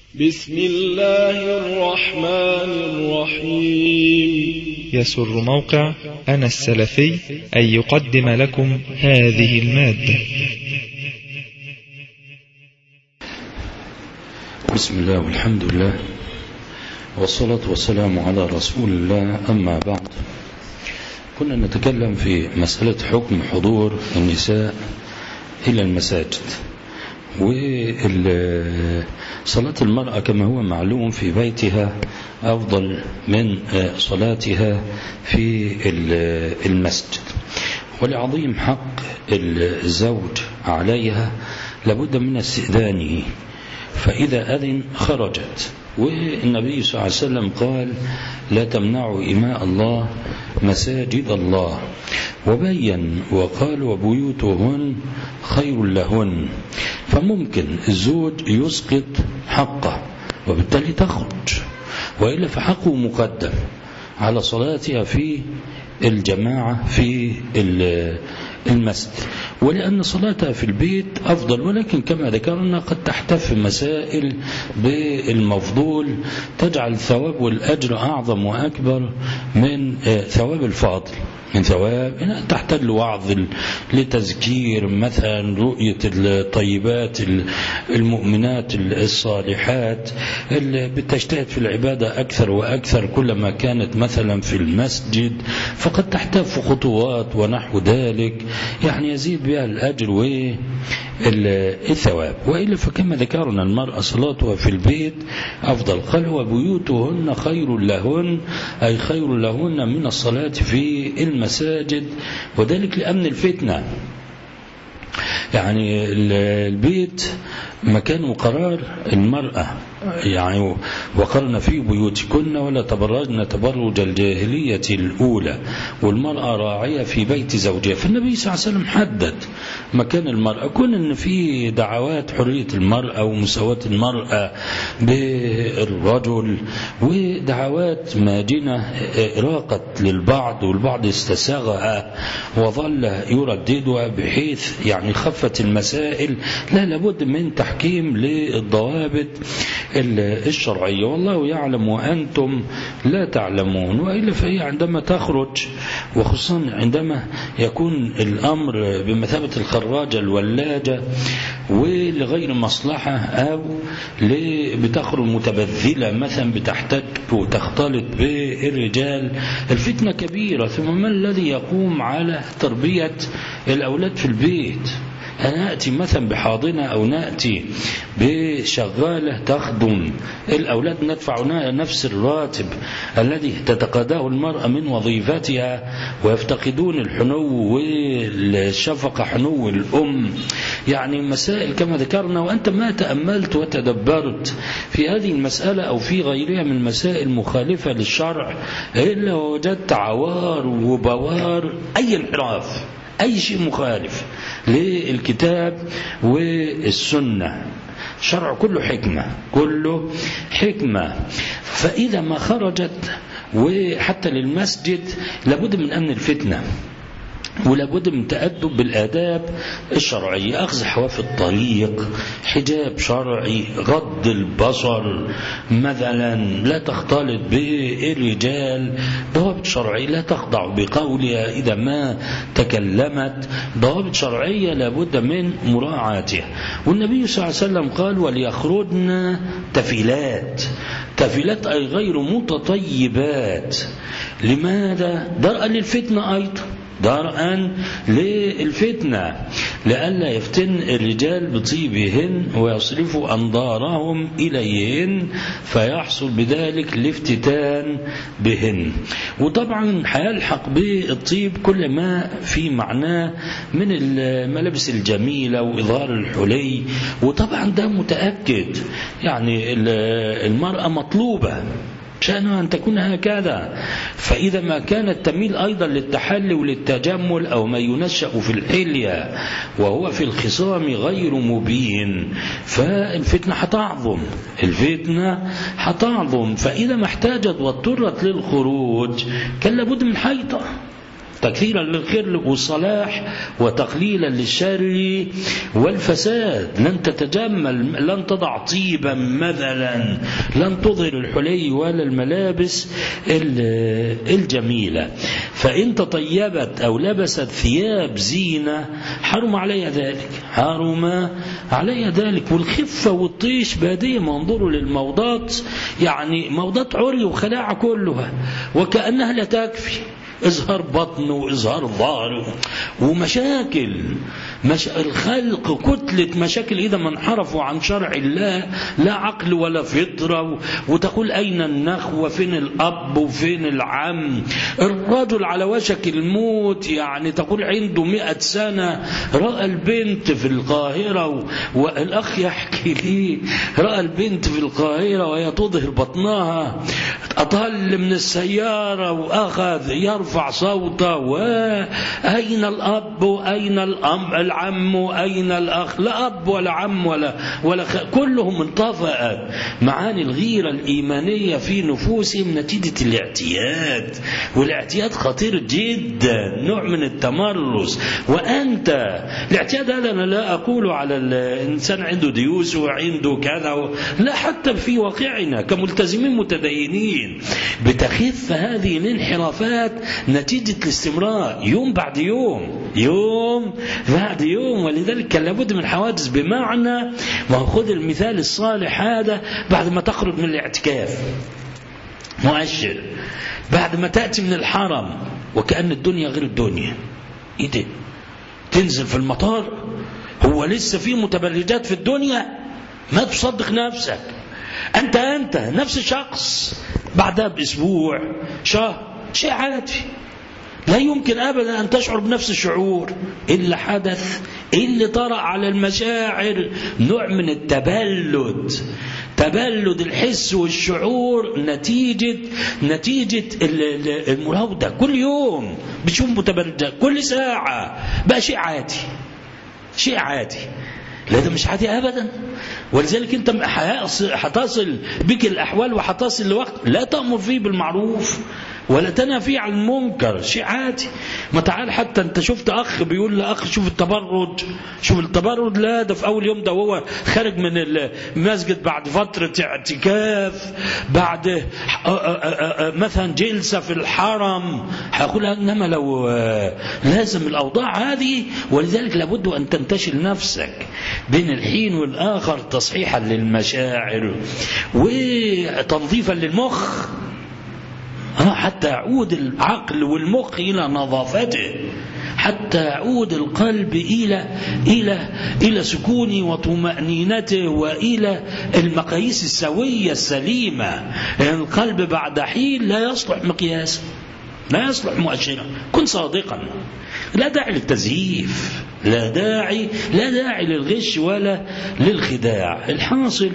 بسم الله الرحمن الرحيم يسر موقع أنا السلفي أن يقدم لكم هذه المادة بسم الله والحمد لله والصلاة والسلام على رسول الله أما بعد كنا نتكلم في مسألة حكم حضور النساء إلى المساجد وصلاة المرأة كما هو معلوم في بيتها أفضل من صلاتها في المسجد ولعظيم حق الزوج عليها لابد من استئذانه فإذا أذن خرجت والنبي صلى الله عليه وسلم قال لا تمنعوا إماء الله مساجد الله وبين وقال وبيوتهن خير لهن فممكن الزوج يسقط حقه وبالتالي تخرج وإلا فحقه مقدم على صلاتها في الجماعة في المسجد ولأن صلاتها في البيت أفضل ولكن كما ذكرنا قد تحتف مسائل بالمفضول تجعل الثواب والأجر أعظم وأكبر من ثواب الفاضل من ثواب تحتاج لوعظ لتذكير مثلا رؤية الطيبات المؤمنات الصالحات اللي بتجتهد في العبادة أكثر وأكثر كلما كانت مثلا في المسجد فقد تحتاج خطوات ونحو ذلك يعني يزيد بها الأجر والثواب وإلا فكما ذكرنا المرأة صلاتها في البيت أفضل قال وبيوتهن خير لهن أي خير لهن من الصلاة في المساجد وذلك لأمن الفتنة يعني البيت مكان وقرار المرأة يعني وقرن في بيوتكن ولا تبرجن تبرج الجاهلية الأولى والمرأة راعية في بيت زوجها فالنبي صلى الله عليه وسلم حدد مكان المرأة كون أن في دعوات حرية المرأة ومساواة المرأة بالرجل ودعوات ماجنة راقت للبعض والبعض استساغها وظل يرددها بحيث يعني خفت المسائل لا لابد من تحكيم للضوابط الشرعية والله يعلم وأنتم لا تعلمون وإلا فهي عندما تخرج وخصوصا عندما يكون الأمر بمثابة الخراجة الولاجة ولغير مصلحة أو بتخرج متبذلة مثلا بتحتاج وتختلط بالرجال الفتنة كبيرة ثم ما الذي يقوم على تربية الأولاد في البيت نأتي مثلا بحاضنة أو نأتي بشغالة تخدم الأولاد ندفع نفس الراتب الذي تتقاضاه المرأة من وظيفتها ويفتقدون الحنو والشفقة حنو الأم يعني مسائل كما ذكرنا وأنت ما تأملت وتدبرت في هذه المسألة أو في غيرها من المسائل مخالفة للشرع إلا وجدت عوار وبوار أي انحراف أي شيء مخالف للكتاب والسنة شرع كله حكمة كله حكمة فإذا ما خرجت وحتى للمسجد لابد من أمن الفتنة ولابد من تأدب بالآداب الشرعية أخذ حواف الطريق حجاب شرعي غض البصر مثلا لا تختلط بالرجال ضوابط شرعية لا تخضع بقولها إذا ما تكلمت ضوابط شرعية لابد من مراعاتها والنبي صلى الله عليه وسلم قال وليخرجن تفيلات تفيلات أي غير متطيبات لماذا؟ درءا للفتنة أيضا درءا للفتنة لئلا يفتن الرجال بطيبهن ويصرفوا أنظارهم إليهن فيحصل بذلك الافتتان بهن وطبعا هيلحق بالطيب كل ما في معناه من الملابس الجميلة وإظهار الحلي وطبعا ده متأكد يعني المرأة مطلوبة شأنها أن تكون هكذا فإذا ما كانت تميل أيضا للتحلي وللتجمل أو ما ينشأ في الحلية وهو في الخصام غير مبين فالفتنة هتعظم الفتنة هتعظم فإذا ما احتاجت واضطرت للخروج كان لابد من حيطة تكثيرا للخير والصلاح وتقليلا للشر والفساد لن تتجمل لن تضع طيبا مثلا لن تظهر الحلي ولا الملابس الجميلة فإن تطيبت أو لبست ثياب زينة حرم عليها ذلك حرم عليها ذلك والخفة والطيش بادية منظور للموضات يعني موضات عري وخلاعة كلها وكأنها لا تكفي إظهار بطن وإظهار ظهر ومشاكل مش الخلق كتلة مشاكل إذا ما انحرفوا عن شرع الله لا عقل ولا فطرة وتقول أين النخوة فين الأب وفين العم الرجل على وشك الموت يعني تقول عنده مئة سنة رأى البنت في القاهرة والأخ يحكي لي رأى البنت في القاهرة وهي تظهر بطنها أطل من السيارة وأخذ يرفع صوته وأين الأب وأين الأم العم أين الأخ لا أب ولا عم ولا ولا خ... كلهم انطفأت معاني الغيرة الإيمانية في نفوسهم نتيجة الاعتياد والاعتياد خطير جدا نوع من التمرس وأنت الاعتياد هذا أنا لا أقول على الإنسان عنده ديوس وعنده كذا و... لا حتى في واقعنا كملتزمين متدينين بتخف هذه الانحرافات نتيجة الاستمرار يوم بعد يوم يوم بعد يوم ولذلك كان لابد من حوادث بمعنى ما هو خذ المثال الصالح هذا بعد ما تخرج من الاعتكاف مؤشر بعد ما تأتي من الحرم وكأن الدنيا غير الدنيا ايه ده تنزل في المطار هو لسه في متبرجات في الدنيا ما تصدق نفسك أنت أنت نفس الشخص بعدها بأسبوع شهر شيء عادي لا يمكن أبدا أن تشعر بنفس الشعور إلا حدث اللي طرأ على المشاعر نوع من التبلد تبلد الحس والشعور نتيجة نتيجة المراودة كل يوم بتشوف متبلدة كل ساعة بقى شيء عادي شيء عادي لا ده مش عادي ابدا ولذلك انت هتصل بك الاحوال وهتصل لوقت لا تامر فيه بالمعروف ولا تنهى فيه عن المنكر شيء عادي ما تعال حتى انت شفت اخ بيقول لاخ شوف التبرج شوف التبرج لا ده في اول يوم ده وهو خارج من المسجد بعد فتره اعتكاف بعد مثلا جلسه في الحرم هقول انما لو لازم الاوضاع هذه ولذلك لابد ان تنتشل نفسك بين الحين والاخر تصحيحا للمشاعر وتنظيفا للمخ حتى يعود العقل والمخ إلى نظافته حتى يعود القلب إلى إلى إلى سكونه وطمأنينته وإلى المقاييس السوية السليمة يعني القلب بعد حين لا يصلح مقياسا لا يصلح مؤشرا كن صادقا لا داعي للتزييف لا داعي لا داعي للغش ولا للخداع الحاصل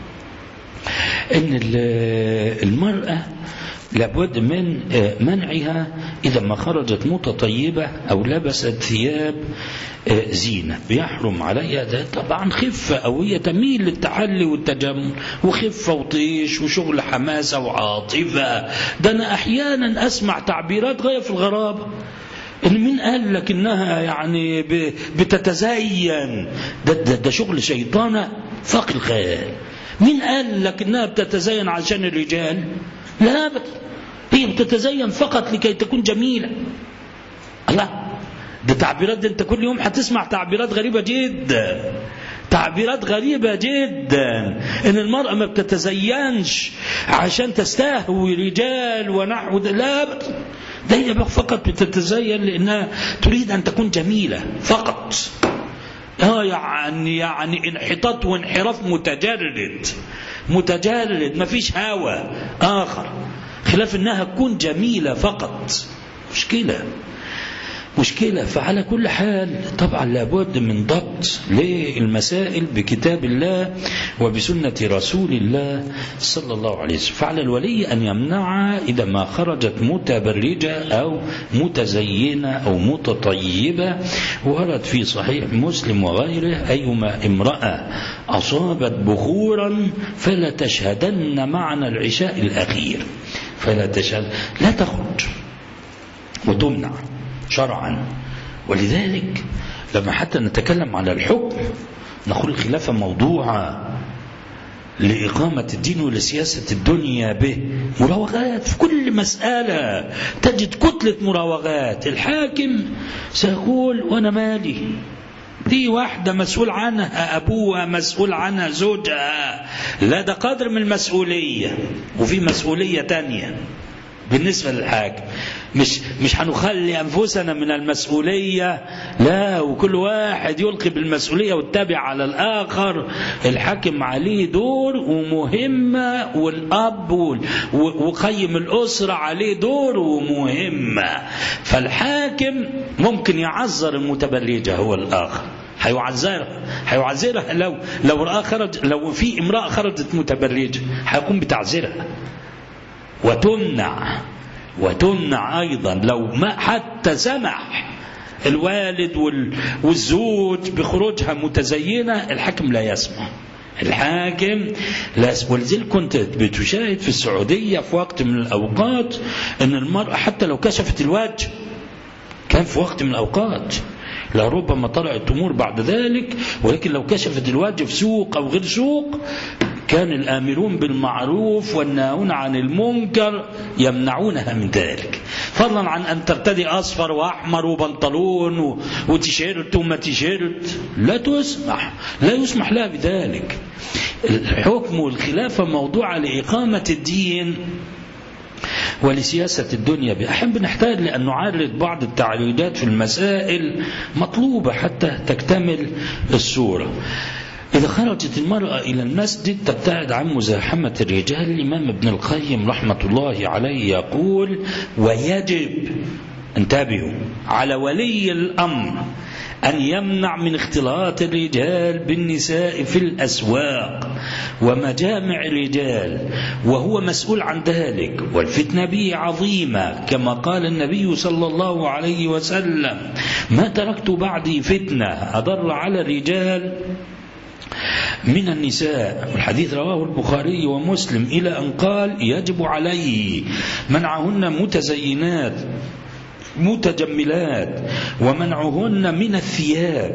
ان المرأة لابد من منعها إذا ما خرجت متطيبة أو لبست ثياب زينة بيحرم عليها ده طبعا خفة أو هي تميل للتحلي والتجمل وخفة وطيش وشغل حماسة وعاطفة ده أنا أحيانا أسمع تعبيرات غاية في الغرابة إن مين قال لك إنها يعني بتتزين ده, ده, ده شغل شيطانة فاق الخيال مين قال لك إنها بتتزين عشان الرجال لا أبدا هي بتتزين فقط لكي تكون جميلة الله ده تعبيرات ده انت كل يوم هتسمع تعبيرات غريبة جدا تعبيرات غريبة جدا ان المرأة ما بتتزينش عشان تستهوي رجال ونحو ده لا ده هي فقط بتتزين لانها تريد ان تكون جميلة فقط اه يعني يعني انحطاط وانحراف متجرد متجرد ما فيش هوى اخر خلاف انها تكون جميلة فقط مشكلة مشكلة فعلى كل حال طبعا لابد من ضبط للمسائل بكتاب الله وبسنة رسول الله صلى الله عليه وسلم فعلى الولي أن يمنع إذا ما خرجت متبرجة أو متزينة أو متطيبة ورد في صحيح مسلم وغيره أيما امرأة أصابت بخورا فلا تشهدن معنا العشاء الأخير فلا تشهد لا تخرج وتمنع شرعا ولذلك لما حتى نتكلم على الحكم نقول الخلافة موضوعة لإقامة الدين ولسياسة الدنيا به مراوغات في كل مسألة تجد كتلة مراوغات الحاكم سيقول وأنا مالي دي واحدة مسؤول عنها أبوها مسؤول عنها زوجها لا ده قدر من المسؤولية وفي مسؤولية تانية بالنسبة للحاكم مش مش هنخلي أنفسنا من المسؤولية لا وكل واحد يلقي بالمسؤولية والتابع على الآخر الحاكم عليه دور ومهمة والأب وقيم الأسرة عليه دور ومهمة فالحاكم ممكن يعذر المتبلجة هو الآخر هيعذرها هيعذرها لو لو رأى خرج لو في امرأة خرجت متبرجة هيقوم بتعذيرها وتمنع وتمنع أيضا لو ما حتى سمح الوالد والزوج بخروجها متزينة الحاكم لا يسمح الحاكم لا ولذلك كنت بتشاهد في السعودية في وقت من الأوقات أن المرأة حتى لو كشفت الوجه كان في وقت من الأوقات لربما طلعت أمور بعد ذلك ولكن لو كشفت الوجه في سوق أو غير سوق كان الآمرون بالمعروف والناهون عن المنكر يمنعونها من ذلك فضلا عن أن ترتدي أصفر وأحمر وبنطلون وتيشيرت وما تيشيرت لا تسمح لا يسمح لها بذلك الحكم والخلافة موضوع لإقامة الدين ولسياسة الدنيا بأحب نحتاج لأن نعرض بعض التعريضات في المسائل مطلوبة حتى تكتمل الصورة إذا خرجت المرأة إلى المسجد تبتعد عن مزاحمة الرجال الإمام ابن القيم رحمة الله عليه يقول ويجب انتبهوا على ولي الأمر أن يمنع من اختلاط الرجال بالنساء في الأسواق ومجامع الرجال وهو مسؤول عن ذلك والفتنة به عظيمة كما قال النبي صلى الله عليه وسلم ما تركت بعدي فتنة أضر على الرجال من النساء والحديث رواه البخاري ومسلم إلى أن قال يجب عليه منعهن متزينات متجملات ومنعهن من الثياب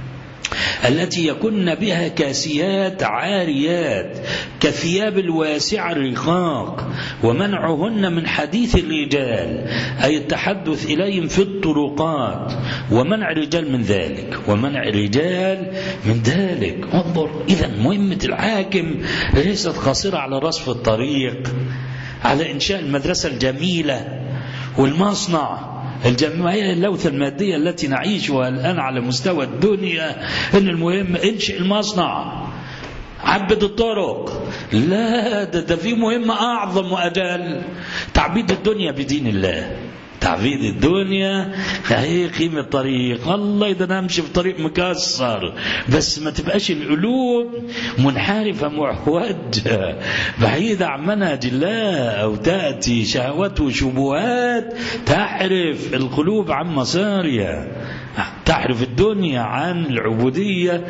التي يكن بها كاسيات عاريات كثياب الواسع الرقاق ومنعهن من حديث الرجال أي التحدث إليهم في الطرقات ومنع الرجال من ذلك ومنع الرجال من ذلك انظر إذا مهمة الحاكم ليست قاصرة على رصف الطريق على إنشاء المدرسة الجميلة والمصنع الجمعية اللوثة المادية التي نعيشها الآن على مستوى الدنيا إن المهم انشئ المصنع عبد الطرق لا ده, ده في مهمة أعظم وأجل تعبيد الدنيا بدين الله تعبيد الدنيا هي قيمة الطريق الله إذا أنا أمشي في طريق مكسر بس ما تبقاش القلوب منحرفة معوجة بعيدة عن منهج الله أو تأتي شهوات وشبهات تحرف القلوب عن مصاريها تعرف الدنيا عن العبودية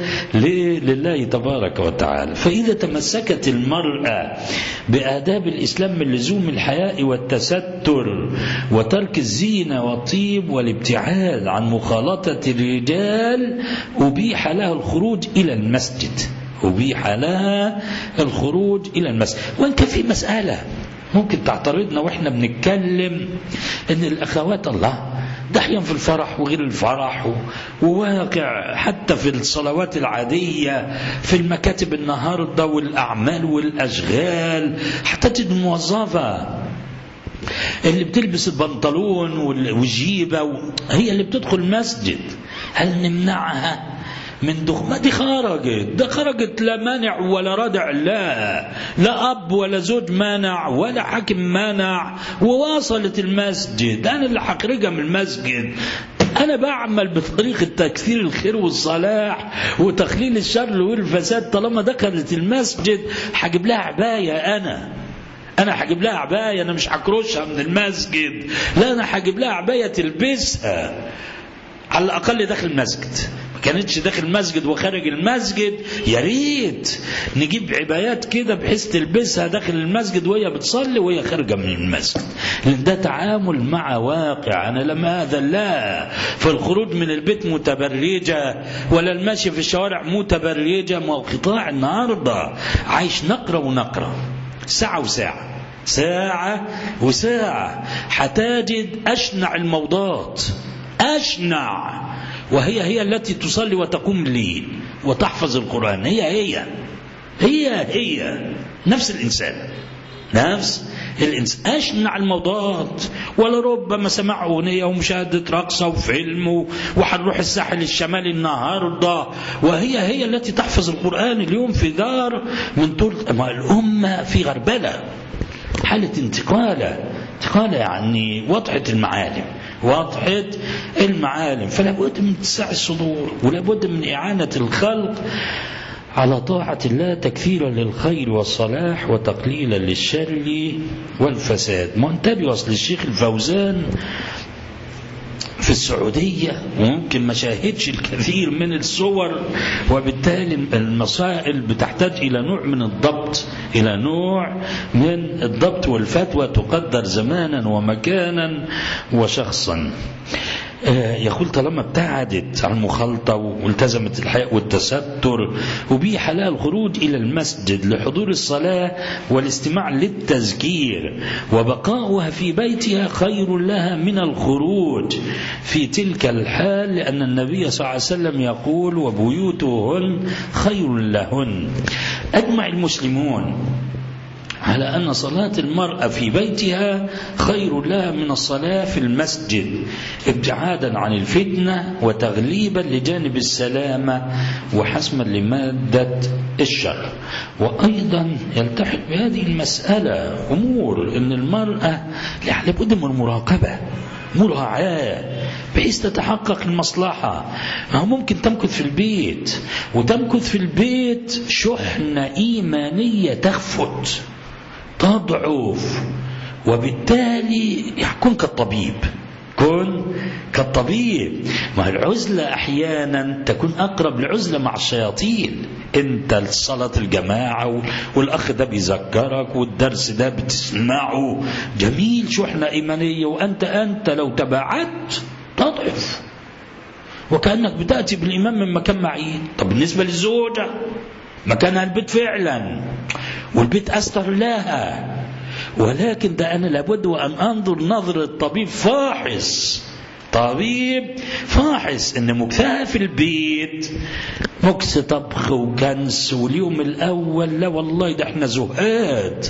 لله تبارك وتعالى فإذا تمسكت المرأة بآداب الإسلام من لزوم الحياء والتستر وترك الزينة والطيب والابتعاد عن مخالطة الرجال أبيح لها الخروج إلى المسجد أبيح لها الخروج إلى المسجد وإن كان في مسألة ممكن تعترضنا وإحنا بنتكلم إن الأخوات الله ده أحيانا في الفرح وغير الفرح وواقع حتى في الصلوات العادية في المكاتب النهاردة والأعمال والأشغال حتى تجد الموظفة اللي بتلبس البنطلون والجيبة هي اللي بتدخل المسجد هل نمنعها من دخول ما دي خرجت ده خرجت لا مانع ولا ردع لا لا أب ولا زوج مانع ولا حاكم مانع وواصلت المسجد أنا اللي حخرجها من المسجد أنا بعمل بطريقة تكثير الخير والصلاح وتخليل الشر والفساد طالما دخلت المسجد هجيب لها عباية أنا أنا هجيب لها عباية أنا مش هكرشها من المسجد لا أنا هجيب لها عباية تلبسها على الأقل داخل المسجد ما كانتش داخل المسجد وخارج المسجد يا ريت نجيب عبايات كده بحيث تلبسها داخل المسجد وهي بتصلي وهي خارجه من المسجد لان ده تعامل مع واقع انا لما هذا لا فالخروج من البيت متبرجه ولا المشي في الشوارع متبرجه ما هو قطاع النهارده عايش نقره ونقره ساعه وساعه ساعة وساعة حتجد أشنع الموضات أشنع وهي هي التي تصلي وتقوم الليل وتحفظ القرآن هي هي هي هي نفس الإنسان نفس الإنسان أشنع الموضات ولربما سمع أغنية ومشاهدة رقصة وفيلم وحنروح الساحل الشمالي النهاردة وهي هي التي تحفظ القرآن اليوم في دار من طول الأمة في غربلة حالة انتقالة انتقالة يعني وضحت المعالم وضحت المعالم فلا بد من اتساع الصدور ولا بد من إعانة الخلق على طاعة الله تكثيرا للخير والصلاح وتقليلا للشر والفساد ما انتبه أصل الشيخ الفوزان في السعودية وممكن ما شاهدش الكثير من الصور وبالتالي المسائل بتحتاج إلى نوع من الضبط إلى نوع من الضبط والفتوى تقدر زمانا ومكانا وشخصا يقول طالما ابتعدت عن المخالطة والتزمت الحياء والتستر وبي حلال الخروج إلى المسجد لحضور الصلاة والاستماع للتذكير وبقاؤها في بيتها خير لها من الخروج في تلك الحال لأن النبي صلى الله عليه وسلم يقول وبيوتهن خير لهن أجمع المسلمون على أن صلاة المرأة في بيتها خير لها من الصلاة في المسجد ابتعادا عن الفتنة وتغليبا لجانب السلامة وحسما لمادة الشر وأيضا يلتحق بهذه المسألة أمور أن المرأة لابد من المراقبة مراعاة بحيث تتحقق المصلحة ما هو ممكن تمكث في البيت وتمكث في البيت شحنة إيمانية تخفت تضعف وبالتالي يكون كالطبيب كن كالطبيب ما العزلة أحيانا تكون أقرب لعزلة مع الشياطين انت صلاة الجماعة والأخ ده بيذكرك والدرس ده بتسمعه جميل شحنة إيمانية وأنت أنت لو تبعدت تضعف وكأنك بتأتي بالإمام من مكان معين طب بالنسبة للزوجة مكانها البيت فعلا والبيت أستر لها ولكن ده أنا لابد وأن أنظر نظرة طبيب فاحص طبيب فاحص ان مكثها في البيت مكس طبخ وكنس واليوم الاول لا والله ده احنا زهاد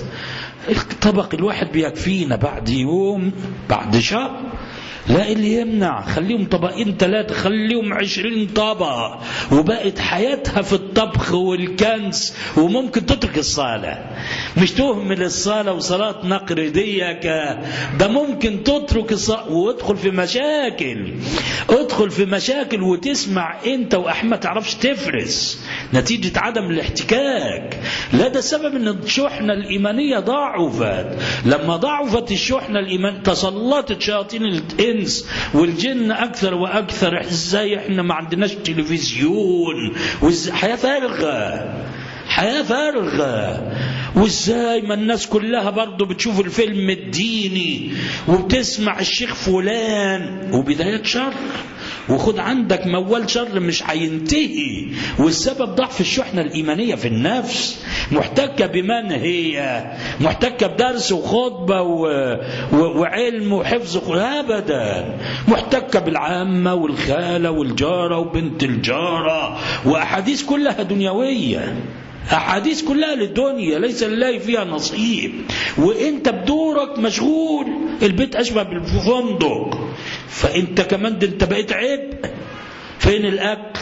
الطبق الواحد بيكفينا بعد يوم بعد شهر لا اللي يمنع خليهم طبقين ثلاثة خليهم عشرين طبق وبقت حياتها في الطبخ والكنس وممكن تترك الصلاة مش تهمل الصلاة وصلاة نقر ديك ده ممكن تترك الصلاة وادخل في مشاكل ادخل في مشاكل وتسمع انت واحمد تعرفش تفرس نتيجة عدم الاحتكاك لا ده سبب ان الشحنة الايمانية ضعفت لما ضعفت الشحنة الايمانية تسلطت شياطين الانس والجن اكثر واكثر ازاي احنا ما عندناش تلفزيون وازاي حياة فارغة حياة فارغة وازاي ما الناس كلها برضه بتشوف الفيلم الديني وبتسمع الشيخ فلان وبداية شر وخد عندك موال شر مش هينتهي والسبب ضعف الشحنة الإيمانية في النفس محتكة بمن هي محتكة بدرس وخطبة و... و... وعلم وحفظ أبدا محتكة بالعامة والخالة والجارة وبنت الجارة وأحاديث كلها دنيوية أحاديث كلها للدنيا ليس لله فيها نصيب وانت بدورك مشغول البيت أشبه بالفندق فانت كمان ده انت بقيت عبء فين الأكل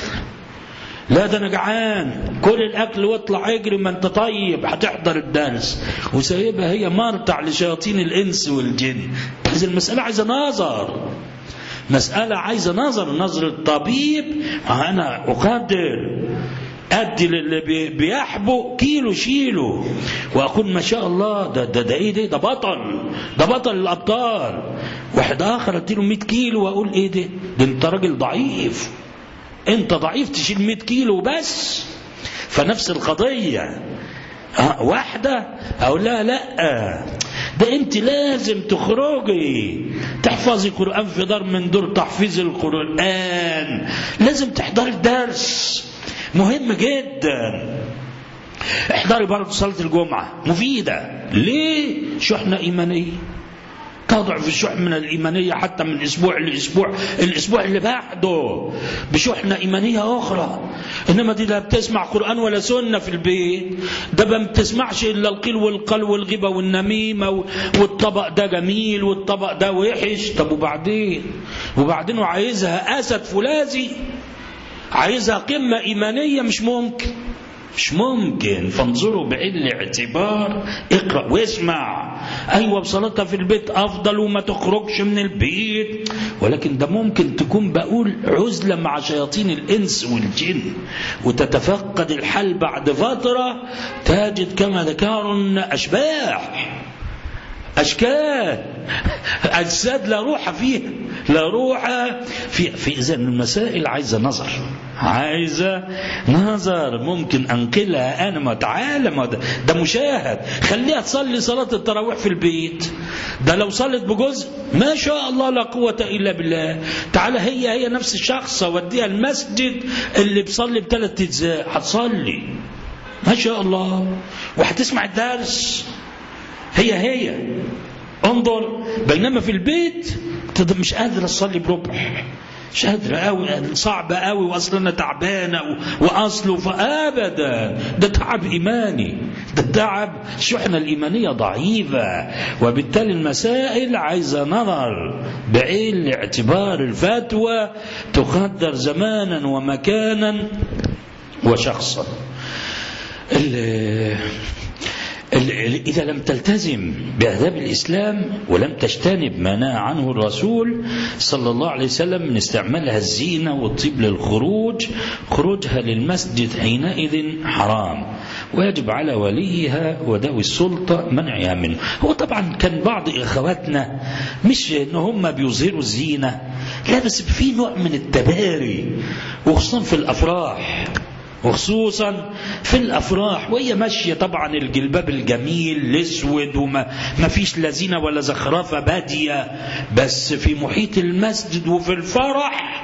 لا ده انا جعان كل الاكل واطلع اجري ما انت طيب هتحضر الدرس وسايبها هي مرتع لشياطين الانس والجن بس المساله عايزه نظر مساله عايزه نظر نظر الطبيب انا اقدر ادي للي بيحبو كيلو شيله واقول ما شاء الله ده ده, ده ايه ده ده بطل ده بطل الابطال واحد اخر اديله 100 كيلو واقول ايه ده ده انت راجل ضعيف انت ضعيف تشيل 100 كيلو بس فنفس القضية آه، واحدة أو لا لا ده انت لازم تخرجي تحفظي قرآن في دار من دور تحفيظ القرآن لازم تحضري الدرس مهم جدا احضري برضه صلاة الجمعة مفيدة ليه شحنة إيمانية تضعف الشحن من الإيمانية حتى من أسبوع لأسبوع الأسبوع اللي بعده بشحنة إيمانية أخرى إنما دي لا بتسمع قرآن ولا سنة في البيت ده ما بتسمعش إلا القيل والقل والغيبة والنميمة والطبق ده جميل والطبق ده وحش طب وبعدين وبعدين وعايزها أسد فولاذي عايزها قمة إيمانية مش ممكن مش ممكن فانظروا بعين الاعتبار اقرأ واسمع أيوة بصلاتها في البيت أفضل وما تخرجش من البيت ولكن ده ممكن تكون بقول عزلة مع شياطين الإنس والجن وتتفقد الحل بعد فترة تجد كما ذكرنا أشباح أشكال أجساد لا روح فيها لا روح في في إذا المسائل عايزة نظر عايزة نظر ممكن أنقلها أنا ما تعالى ما ده, ده مشاهد خليها تصلي صلاة التراويح في البيت ده لو صلت بجزء ما شاء الله لا قوة إلا بالله تعالى هي هي نفس الشخص وديها المسجد اللي بصلي بثلاث أجزاء هتصلي ما شاء الله وهتسمع الدرس هي هي انظر بينما في البيت مش قادر اصلي بربع مش قادر قوي صعب قوي واصل انا تعبانه واصله فابدا ده تعب ايماني ده تعب الشحنه الايمانيه ضعيفه وبالتالي المسائل عايزه نظر بعين الاعتبار الفتوى تقدر زمانا ومكانا وشخصا إذا لم تلتزم بآداب الإسلام ولم تجتنب ما نهى عنه الرسول صلى الله عليه وسلم من استعمالها الزينة والطيب للخروج خروجها للمسجد حينئذ حرام ويجب على وليها وذوي السلطة منعها منه هو طبعا كان بعض إخواتنا مش إن هم بيظهروا الزينة لا بس في نوع من التباري وخصوصا في الأفراح وخصوصا في الافراح وهي ماشيه طبعا الجلباب الجميل الاسود وما ما فيش لا زينه ولا زخرفه باديه بس في محيط المسجد وفي الفرح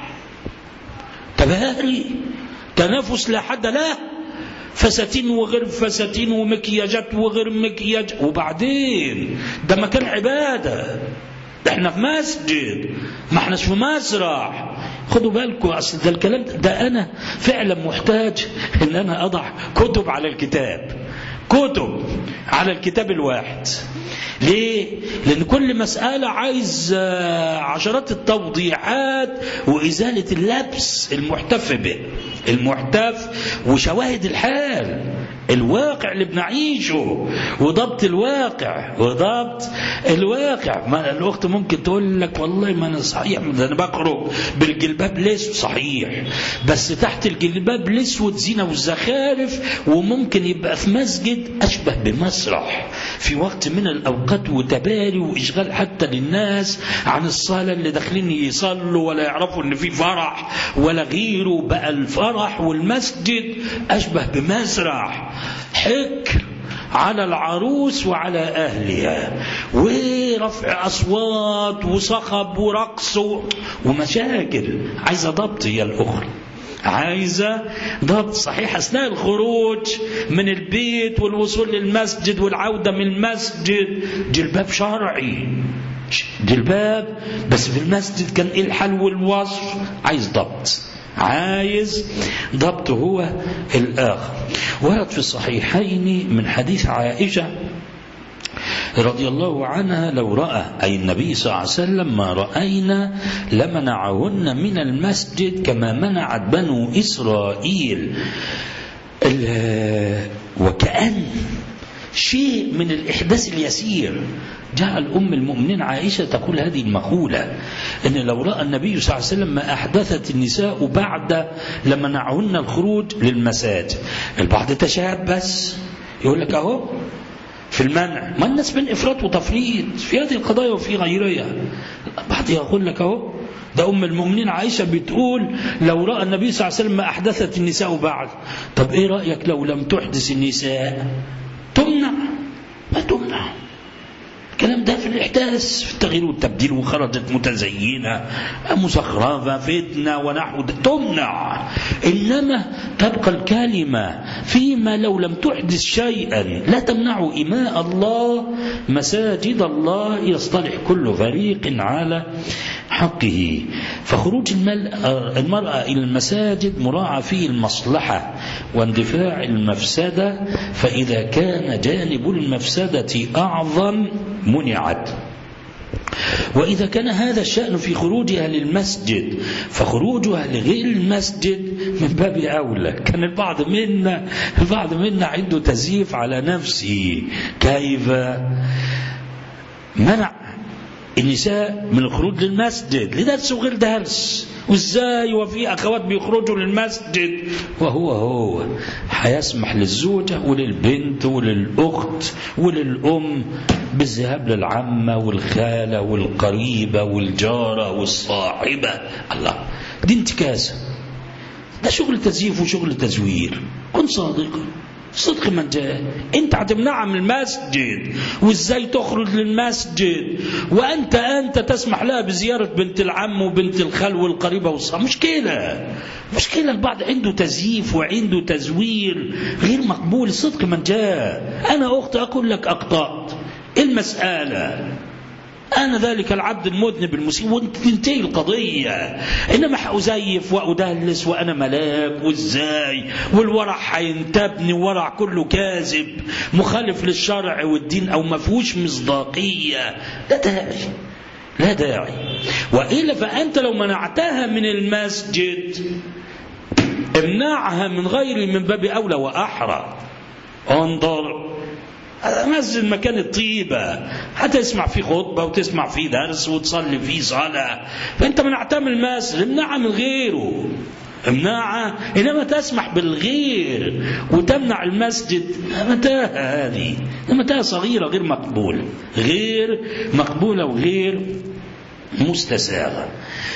تباري تنافس لا حد له فساتين وغير فساتين ومكياجات وغير مكياج وبعدين ده مكان عباده ده احنا في مسجد ما احناش في مسرح خدوا بالكم اصل ده الكلام ده انا فعلا محتاج ان انا اضع كتب على الكتاب كتب على الكتاب الواحد ليه؟ لأن كل مسألة عايز عشرات التوضيحات وإزالة اللبس المحتف به المحتف وشواهد الحال الواقع اللي بنعيشه وضبط الواقع وضبط الواقع ما الأخت ممكن تقول لك والله ما أنا صحيح ده أنا بخرج بالجلباب الأسود صحيح بس تحت الجلباب الأسود زينة والزخارف وممكن يبقى في مسجد أشبه بمسرح في وقت من الأوقات وتباري وإشغال حتى للناس عن الصلاة اللي داخلين يصلوا ولا يعرفوا إن في فرح ولا غيره بقى الفرح والمسجد أشبه بمسرح حكر على العروس وعلى أهلها ورفع أصوات وصخب ورقص ومشاكل عايزة ضبط هي الأخرى عايزة ضبط صحيح أثناء الخروج من البيت والوصول للمسجد والعودة من المسجد جلباب شرعي جلباب بس في المسجد كان إيه الحل والوصف عايز ضبط عايز ضبط هو الآخر ورد في الصحيحين من حديث عائشة رضي الله عنها لو رأى أي النبي صلى الله عليه وسلم ما رأينا لمنعهن من المسجد كما منعت بنو إسرائيل وكأن شيء من الإحداث اليسير جعل أم المؤمنين عائشة تقول هذه المقولة أن لو رأى النبي صلى الله عليه وسلم ما أحدثت النساء بعد لمنعهن الخروج للمساجد البعض تشبث يقول لك أهو في المنع ما الناس بين إفراط وتفريط في هذه القضايا وفي غيرها بعض يقول لك أهو ده أم المؤمنين عائشة بتقول لو رأى النبي صلى الله عليه وسلم ما أحدثت النساء بعد طب إيه رأيك لو لم تحدث النساء تمنع ما تمنع الكلام ده في الإحداث في التغيير والتبديل وخرجت متزينة مزخرفة فتنة ونحو ده تمنع إنما تبقى الكلمة فيما لو لم تحدث شيئا لا تمنع إماء الله مساجد الله يصطلح كل فريق على حقه فخروج المرأة إلى المساجد مراعى فيه المصلحة واندفاع المفسدة فإذا كان جانب المفسدة أعظم منعت وإذا كان هذا الشأن في خروجها للمسجد فخروجها لغير المسجد من باب أولى كان البعض منا البعض منا عنده تزييف على نفسه كيف منع النساء من الخروج للمسجد لدرس وغير درس وازاي وفي اخوات بيخرجوا للمسجد وهو هو هيسمح للزوجة وللبنت وللأخت وللأم بالذهاب للعمة والخالة والقريبة والجارة والصاحبة الله دي انتكاسة ده شغل تزييف وشغل تزوير كن صادقا صدق من جاء انت هتمنعها من المسجد وازاي تخرج للمسجد وانت انت تسمح لها بزياره بنت العم وبنت الخال والقريبه والصاحب مشكله مشكله البعض عنده تزييف وعنده تزوير غير مقبول صدق من جاء انا اخت اقول لك اخطات المساله أنا ذلك العبد المذنب المسيء وتنتهي القضية إنما أزيف وأدلس وأنا ملاك وإزاي والورع هينتبني ورع كله كاذب مخالف للشرع والدين أو ما فيهوش مصداقية لا داعي لا داعي وإلا فأنت لو منعتها من المسجد امنعها من غير من باب أولى وأحرى انظر مسجد مكان الطيبة هتسمع فيه خطبة وتسمع فيه درس وتصلي فيه صلاة فأنت منعتها من المسجد امنعها من غيره امنعها إنما تسمح بالغير وتمنع المسجد متاهة هذه متاهة صغيرة غير مقبولة غير مقبولة وغير مستساغة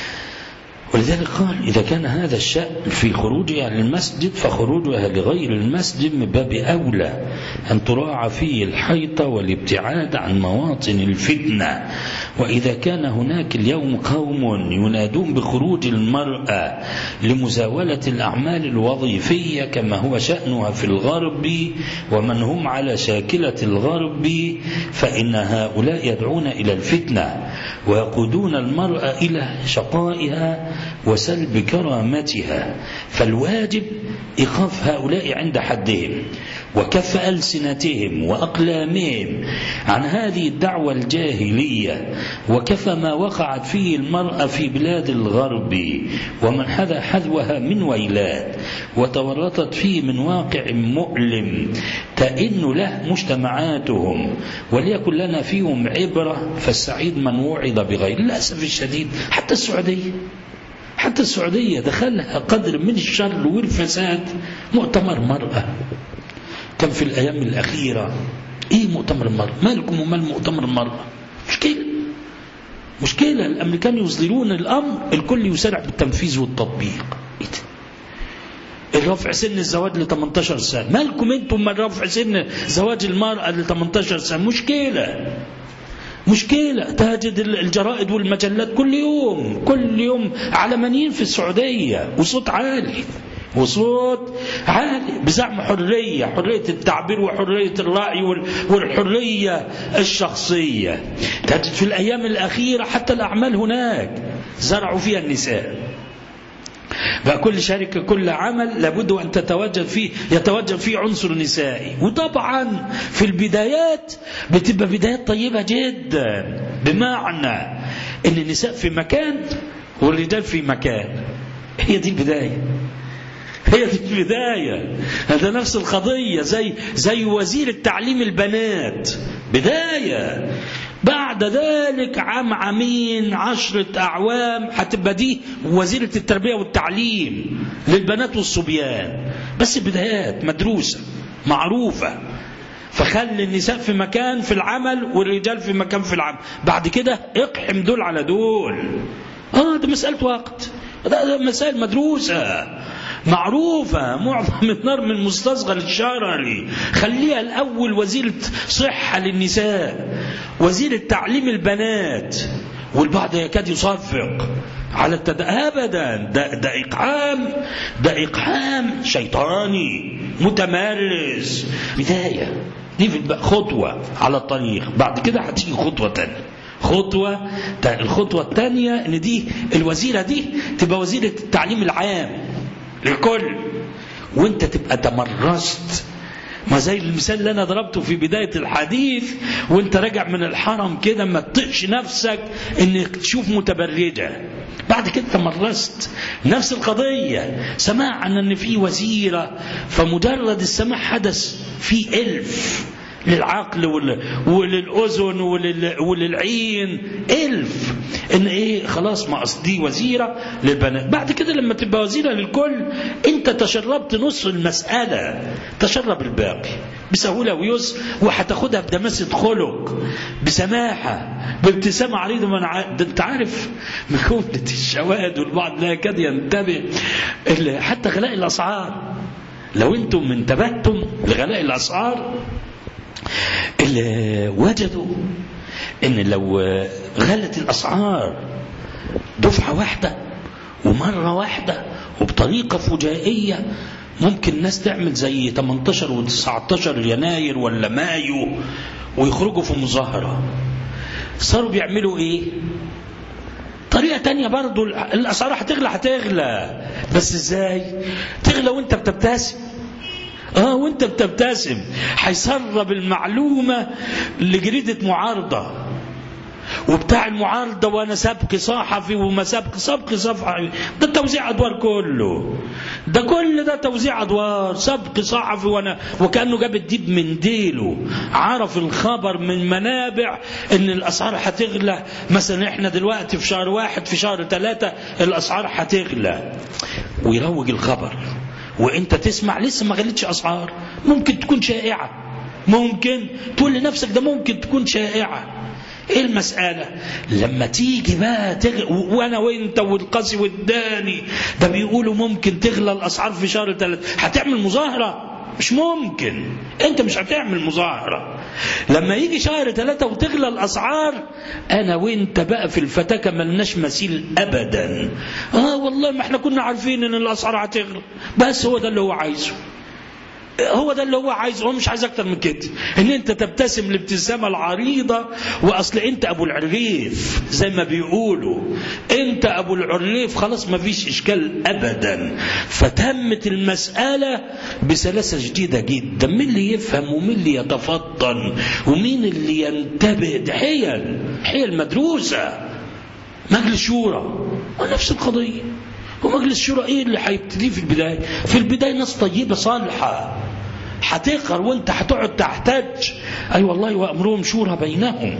ولذلك قال إذا كان هذا الشأن في خروجها للمسجد فخروجها لغير المسجد من باب أولى أن تراعى فيه الحيطة والابتعاد عن مواطن الفتنة وإذا كان هناك اليوم قوم ينادون بخروج المرأة لمزاولة الأعمال الوظيفية كما هو شأنها في الغرب ومن هم على شاكلة الغرب فإن هؤلاء يدعون إلى الفتنة ويقودون المرأة إلى شقائها وسلب كرامتها فالواجب إيقاف هؤلاء عند حدهم وكف ألسنتهم وأقلامهم عن هذه الدعوة الجاهلية وكفى ما وقعت فيه المرأة في بلاد الغرب ومن حذا حذوها من ويلات وتورطت فيه من واقع مؤلم تئن له مجتمعاتهم وليكن لنا فيهم عبرة فالسعيد من وعظ بغير للأسف الشديد حتى السعودية حتى السعودية دخلها قدر من الشر والفساد مؤتمر مرأة كان في الأيام الأخيرة إيه مؤتمر المرأة مالكم ومال مؤتمر المرأة مشكلة مشكلة الأمريكان يصدرون الأمر الكل يسارع بالتنفيذ والتطبيق إيه ده؟ الرفع سن الزواج ل 18 سنة مالكم انتم من رفع سن زواج المرأة ل 18 سنة مشكلة مشكلة تجد الجرائد والمجلات كل يوم كل يوم علمانيين في السعودية وصوت عالي وصوت عالي بزعم حرية حرية التعبير وحرية الرأي والحرية الشخصية تجد في الأيام الأخيرة حتى الأعمال هناك زرعوا فيها النساء بقى كل شركة كل عمل لابد أن تتواجد فيه يتواجد فيه عنصر نسائي وطبعا في البدايات بتبقى بدايات طيبة جدا بمعنى أن النساء في مكان والرجال في مكان هي دي البداية هي دي البداية هذا نفس القضية زي زي وزير التعليم البنات بداية بعد ذلك عام عامين عشرة أعوام هتبقى دي وزيرة التربية والتعليم للبنات والصبيان بس بدايات مدروسة معروفة فخلي النساء في مكان في العمل والرجال في مكان في العمل بعد كده اقحم دول على دول اه ده مسألة وقت ده, ده مسائل مدروسة معروفة معظم النار من مستصغر الشرعي خليها الأول وزيرة صحة للنساء وزيرة تعليم البنات والبعض يكاد يصفق على التد... ابدا ده ده اقحام ده اقحام شيطاني متمرس بدايه دي في الب- خطوه على الطريق بعد كده هتيجي خطوه تانية خطوة تا- الخطوة الثانية ان دي الوزيرة دي تبقى وزيرة التعليم العام للكل وانت تبقى تمرست ما زي المثال اللي انا ضربته في بدايه الحديث وانت راجع من الحرم كده ما تطقش نفسك انك تشوف متبرجه بعد كده تمرست نفس القضيه سماع عن ان في وزيره فمجرد السماع حدث في الف للعقل ول- وللأذن ولل- وللعين ألف إن إيه خلاص ما أصل دي وزيرة للبنات بعد كده لما تبقى وزيرة للكل أنت تشربت نص المسألة تشرب الباقي بسهولة ويسر وهتاخدها بدماسة خلق بسماحة بابتسامة عريضة ما أنا ع- ده أنت عارف من جملة الشواهد والبعض لا يكاد ينتبه ال- حتى غلاء الأسعار لو أنتم انتبهتم لغلاء الأسعار اللي وجدوا ان لو غلت الاسعار دفعه واحده ومره واحده وبطريقه فجائيه ممكن الناس تعمل زي 18 و19 يناير ولا مايو ويخرجوا في مظاهره صاروا بيعملوا ايه طريقة تانية برضو الأسعار هتغلى هتغلى بس ازاي تغلى وانت بتبتسم اه وانت بتبتسم هيسرب المعلومة لجريدة معارضة وبتاع المعارضة وانا سبق صحفي وما سبق سبق صفحي ده توزيع ادوار كله ده كل ده توزيع ادوار سبق صحفي وانا وكانه جاب الديب من ديله عرف الخبر من منابع ان الاسعار هتغلى مثلا احنا دلوقتي في شهر واحد في شهر ثلاثة الاسعار هتغلى ويروج الخبر وانت تسمع لسه ما غلتش اسعار ممكن تكون شائعه ممكن تقول لنفسك ده ممكن تكون شائعه ايه المسألة لما تيجي بقى تغ... و- وانا وانت والقاسي والداني ده بيقولوا ممكن تغلى الاسعار في شهر ثلاثة هتعمل مظاهرة مش ممكن انت مش هتعمل مظاهرة لما يجي شهر ثلاثة وتغلى الاسعار انا وانت بقى في الفتاكة ملناش مثيل ابدا اه والله ما احنا كنا عارفين ان الاسعار هتغلى بس هو ده اللي هو عايزه هو ده اللي هو عايزه هو مش عايز اكتر من كده ان انت تبتسم الابتسامه العريضه واصل انت ابو العريف زي ما بيقولوا انت ابو العريف خلاص ما فيش اشكال ابدا فتمت المساله بسلاسه شديده جدا مين اللي يفهم ومين اللي يتفطن ومين اللي ينتبه ده حيل حيل مدروسه مجلس شورى ونفس القضيه ومجلس الشورى ايه اللي هيبتديه في البدايه في البدايه ناس طيبه صالحه هتقهر وانت هتقعد تحتاج اي والله وامرهم شورى بينهم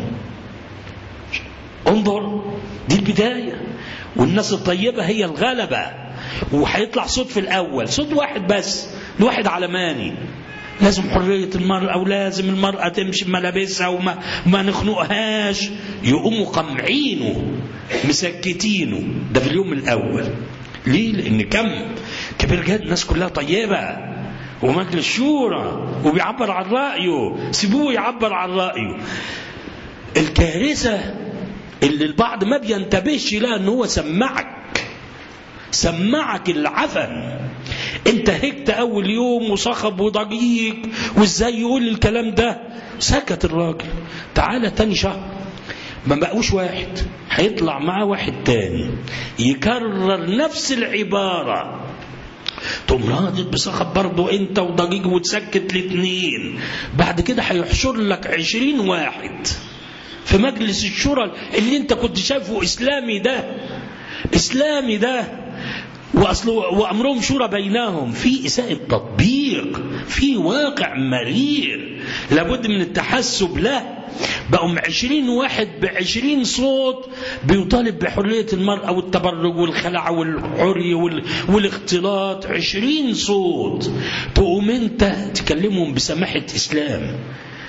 انظر دي البدايه والناس الطيبه هي الغلبه وهيطلع صوت في الاول صوت واحد بس لواحد علماني لازم حرية المرأة ولازم المرأة تمشي بملابسها وما ما نخنقهاش يقوموا قمعينه مسكتينه ده في اليوم الأول ليه؟ لأن كم كبير جدا الناس كلها طيبة ومجلس شورى وبيعبر عن رأيه سيبوه يعبر عن رأيه الكارثة اللي البعض ما بينتبهش لها ان هو سمعك سمعك العفن انت هكت اول يوم وصخب وضجيج وازاي يقول الكلام ده سكت الراجل تعالى تاني شهر ما بقوش واحد هيطلع معاه واحد تاني يكرر نفس العبارة تقوم رادد بصخب برضه انت وضجيج وتسكت الاتنين بعد كده هيحشر لك عشرين واحد في مجلس الشورى اللي انت كنت شايفه اسلامي ده اسلامي ده واصل وامرهم شورى بينهم في اساءة تطبيق في واقع مرير لابد من التحسب له بقوا عشرين واحد بعشرين صوت بيطالب بحرية المرأة والتبرج والخلع والحرية وال... والاختلاط عشرين صوت تقوم انت تكلمهم بسماحة اسلام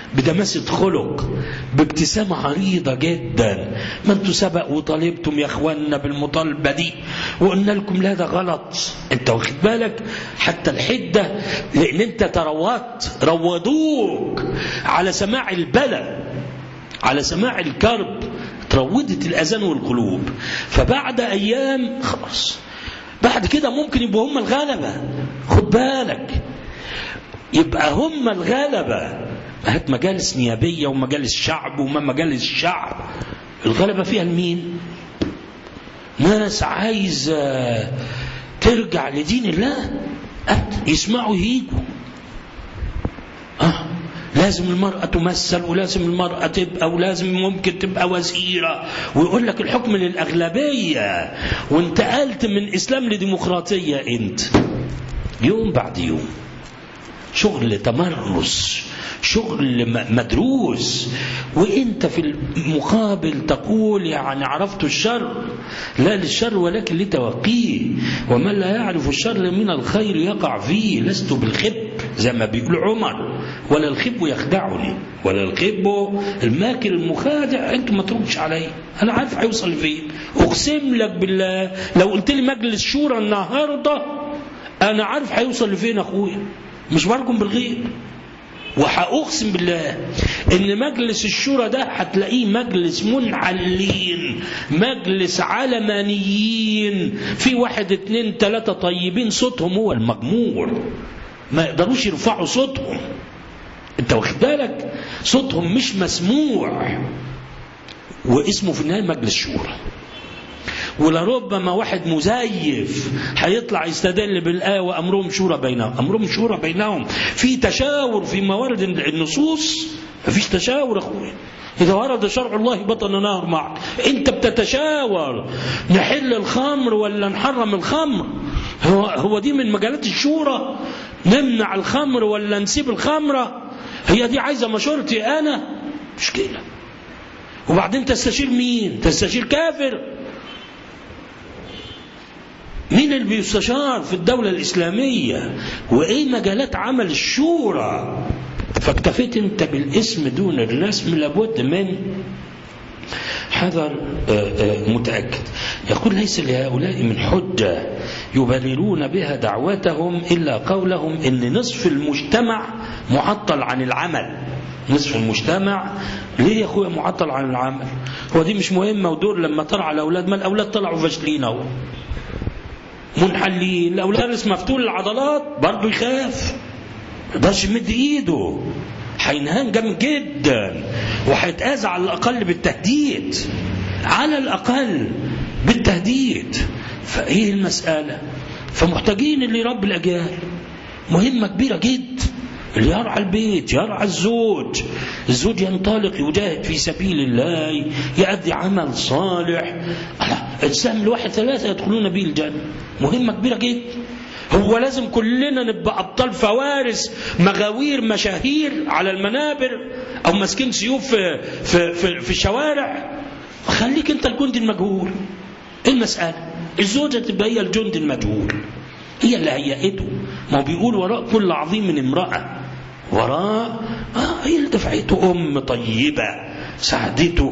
بدماسة خلق بابتسامة عريضة جدا ما انتوا سبق وطالبتم يا اخواننا بالمطالبة دي وقلنا لكم لا ده غلط انت واخد بالك حتى الحدة لان انت تروضت روضوك على سماع البلد على سماع الكرب تروضت الأذان والقلوب فبعد أيام خلاص بعد كده ممكن يبقوا هم الغلبة خد بالك يبقى هم الغلبة هات مجالس نيابية ومجالس شعب وما مجالس شعب الغلبة فيها لمين ناس عايزة ترجع لدين الله يسمعوا يهيجوا آه لازم المرأة تمثل ولازم المرأة تبقى ولازم ممكن تبقى وزيرة ويقول لك الحكم للأغلبية وانتقلت من إسلام لديمقراطية أنت يوم بعد يوم شغل تمرس شغل مدروس وانت في المقابل تقول يعني عرفت الشر لا للشر ولكن لتوقيه ومن لا يعرف الشر من الخير يقع فيه لست بالخب زي ما بيقول عمر ولا الخب يخدعني ولا الخب الماكر المخادع انت ما تردش علي انا عارف هيوصل لفين اقسم لك بالله لو قلت لي مجلس شورى النهارده انا عارف هيوصل لفين اخويا مش برجم بالغيب وهأقسم بالله إن مجلس الشورى ده هتلاقيه مجلس منعلين مجلس علمانيين في واحد اتنين تلاتة طيبين صوتهم هو المجموع ما يقدروش يرفعوا صوتهم انت واخد بالك صوتهم مش مسموع واسمه في النهايه مجلس شورى ولربما واحد مزيف هيطلع يستدل بالآية وأمرهم شورى بينهم أمرهم شورى بينهم في تشاور في موارد النصوص مفيش تشاور أخويا إذا ورد شرع الله بطن نار معك أنت بتتشاور نحل الخمر ولا نحرم الخمر هو, هو دي من مجالات الشورى نمنع الخمر ولا نسيب الخمرة هي دي عايزة مشورتي أنا مشكلة وبعدين تستشير مين تستشير كافر مين اللي بيستشار في الدولة الإسلامية وإيه مجالات عمل الشورى فاكتفيت أنت بالاسم دون الرسم لابد من حذر متأكد يقول ليس لهؤلاء من حجة يبررون بها دعوتهم إلا قولهم إن نصف المجتمع معطل عن العمل نصف المجتمع ليه يا أخويا معطل عن العمل هو دي مش مهمة ودور لما ترعى الأولاد ما الأولاد طلعوا فاشلين أهو منحلين الأولاد مفتول العضلات برضه يخاف ما يقدرش يمد ايده هينهان جامد جدا وهيتأذى على الأقل بالتهديد على الأقل بالتهديد فإيه المسألة فمحتاجين اللي يربي الأجيال مهمة كبيرة جدا اللي يرعى البيت يرعى الزوج الزوج ينطلق يجاهد في سبيل الله يؤدي عمل صالح السهم الواحد ثلاثة يدخلون به الجنة مهمة كبيرة جدا هو لازم كلنا نبقى أبطال فوارس مغاوير مشاهير على المنابر أو ماسكين سيوف في, في, في, في الشوارع خليك أنت الجندي المجهول إيه المسألة الزوجة تبقى هي الجندي المجهول هي اللي هيئته ما هو بيقول وراء كل عظيم من امرأة وراء آه هي اللي دفعته أم طيبة ساعدته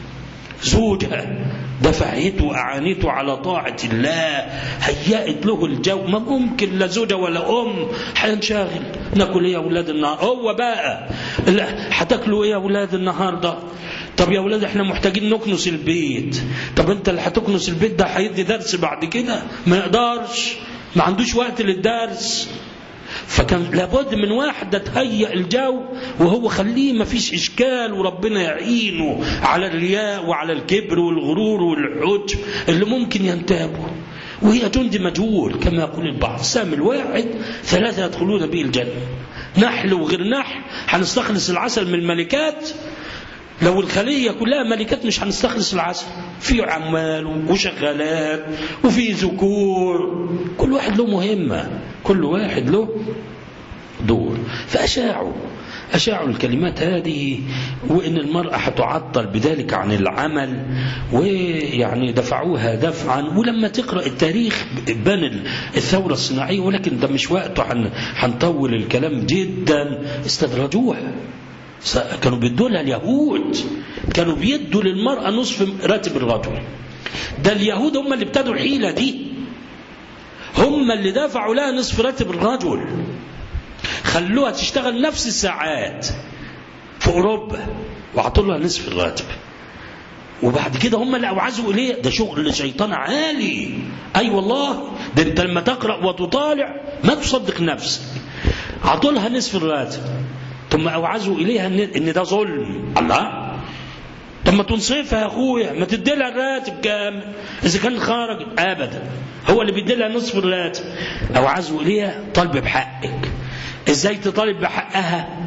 زوجها دفعته أعانته على طاعة الله هيأت له الجو ما ممكن لا زوجة ولا أم هينشغل ناكل إيه يا أولاد النهار هو بقى هتاكلوا إيه يا أولاد النهاردة طب يا أولاد إحنا محتاجين نكنس البيت طب أنت اللي هتكنس البيت ده هيدي درس بعد كده ما يقدرش ما عندوش وقت للدرس فكان لابد من واحدة تهيئ الجو وهو خليه ما فيش إشكال وربنا يعينه على الرياء وعلى الكبر والغرور والعجب اللي ممكن ينتابه وهي جندي مجهول كما يقول البعض سام الواحد ثلاثة يدخلون به الجنة نحل وغير نحل هنستخلص العسل من الملكات لو الخلية كلها ملكات مش هنستخلص العسل في عمال وشغالات وفي ذكور كل واحد له مهمة كل واحد له دور فأشاعوا أشاعوا الكلمات هذه وإن المرأة هتعطل بذلك عن العمل ويعني دفعوها دفعا ولما تقرأ التاريخ بان الثورة الصناعية ولكن ده مش وقته هنطول الكلام جدا استدرجوها كانوا بيدوا لها اليهود كانوا بيدوا للمرأة نصف راتب الرجل ده اليهود هم اللي ابتدوا الحيلة دي هم اللي دفعوا لها نصف راتب الرجل خلوها تشتغل نفس الساعات في أوروبا وعطوا لها نصف الراتب وبعد كده هم اللي اوعزوا اليه ده شغل شيطان عالي اي أيوة والله ده انت لما تقرا وتطالع ما تصدق نفسك عطوا لها نصف الراتب ثم اوعزوا اليها ان ده ظلم الله طب ما تنصفها يا اخويا ما تدي لها الراتب كامل اذا كان خرج ابدا هو اللي بيدي لها نصف الراتب اوعزوا اليها طالب بحقك ازاي تطالب بحقها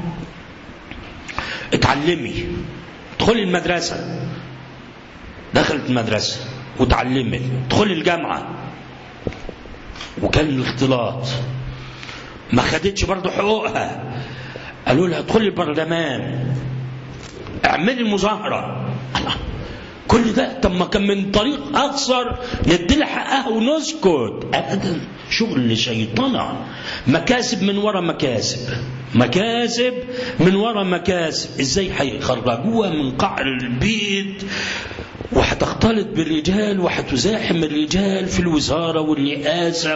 اتعلمي ادخلي المدرسه دخلت المدرسة وتعلمت ادخلي الجامعة وكان الاختلاط ما خدتش برضه حقوقها قالوا لها ادخلي البرلمان اعملي المظاهرة الله كل ده طب ما كان من طريق اقصر ندي لها حقها ونسكت ابدا شغل شيطنة مكاسب من ورا مكاسب مكاسب من ورا مكاسب ازاي هيخرجوها من قعر البيت وهتختلط بالرجال وهتزاحم الرجال في الوزارة والرئاسة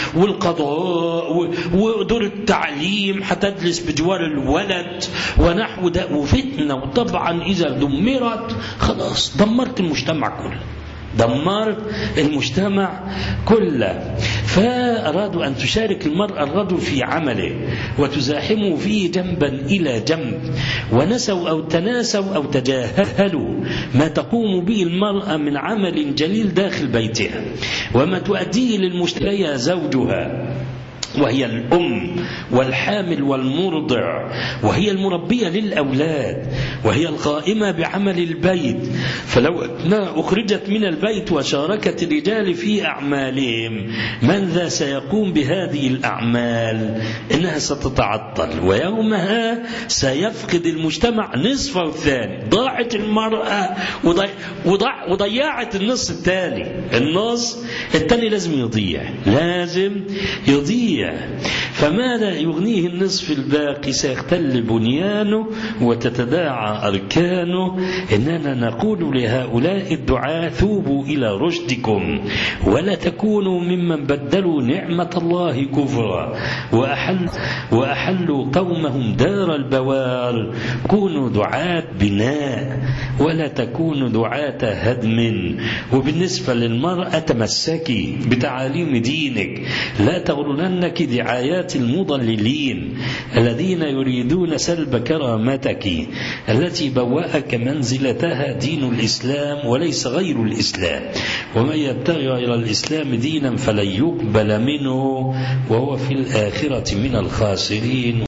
والقضاء ودور التعليم هتجلس بجوار الولد ونحو ده وفتنة وطبعا إذا دمرت خلاص دمرت المجتمع كله دمرت المجتمع كله فأرادوا أن تشارك المرأة الرجل في عمله وتزاحمه فيه جنبا إلى جنب ونسوا أو تناسوا أو تجاهلوا ما تقوم به المرأة من عمل جليل داخل بيتها وما تؤديه للمشتري زوجها وهي الأم والحامل والمرضع وهي المربية للأولاد وهي القائمة بعمل البيت فلو أنها أخرجت من البيت وشاركت الرجال في أعمالهم من ذا سيقوم بهذه الأعمال إنها ستتعطل ويومها سيفقد المجتمع نصفه الثاني ضاعت المرأة وضي... وضع... وضيعت النصف الثاني النص الثاني لازم يضيع لازم يضيع فماذا يغنيه النصف الباقي سيختل بنيانه وتتداعى أركانه إننا نقول لهؤلاء الدعاة ثوبوا إلى رشدكم ولا تكونوا ممن بدلوا نعمة الله كفرا وأحل وأحلوا قومهم دار البوار كونوا دعاة بناء ولا تكونوا دعاة هدم وبالنسبة للمرأة تمسكي بتعاليم دينك لا تغرننك دعايات المضللين الذين يريدون سلب كرامتك التي بوأك منزلتها دين الإسلام وليس غير الإسلام ومن يبتغي غير الإسلام دينا فلن يقبل منه وهو في الآخرة من الخاسرين